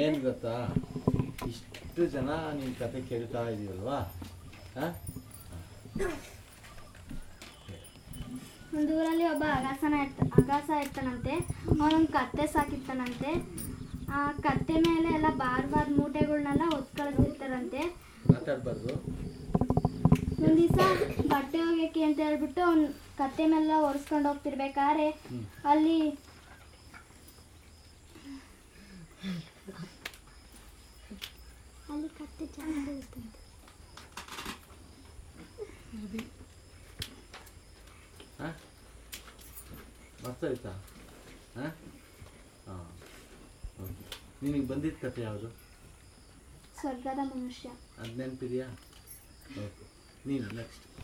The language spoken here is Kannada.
ಏನು ಗೊತ್ತಾ ಇಷ್ಟು ಜನ ನಿನ್ನ ಕತೆ ಕೇಳ್ತಾ ಇದೀವಲ್ವಾ ಹಾಂ ಒಂದು ಊರಲ್ಲಿ ಒಬ್ಬ ಅಗಾಸನ ಇರ್ತ ಅಗಾಸ ಇರ್ತಾನಂತೆ ಅವನೊಂದು ಕತ್ತೆ ಸಾಕಿರ್ತಾನಂತೆ ಆ ಕತ್ತೆ ಮೇಲೆ ಎಲ್ಲ ಬಾರ್ ಬಾರ್ ಮೂಟೆಗಳ್ನೆಲ್ಲ ಹೊತ್ತು ಕಳಿಸ್ತಿರ್ತಾರಂತೆ ಮಾತಾಡ್ಬಾರ್ದು ಒಂದ್ ದಿವಸ ಬಟ್ಟೆ ಒಗ್ಯಕ್ಕೆ ಅಂತ ಹೇಳ್ಬಿಟ್ಟು ಅವ್ನ್ ಕತ್ತೆ ಮೇಲೆ ಒರೆಸ್ಕೊಂಡು ಹೋಗ್ತಿರ್ಬೇಕಾದ್ರೆ ಹ್ಮ್. ಅಲ್ಲಿ ಅಲ್ಲಿ ಕತ್ತೆ ಚೆನ್ನಾಗಿರುತ್ತಂತೆ ಹಾಂ ಮರ್ತೋಯ್ತಾ ಹಾಂ ಹಾಂ ಓಕೆ ನಿನಗೆ ಬಂದಿದ್ದ ಕತೆ ಯಾವುದು ಸ್ವರ್ಗದ ಮನುಷ್ಯ ಅದು ನೆನಪಿದೆಯಾ ಓಕೆ ನೀನು ನೆಕ್ಸ್ಟ್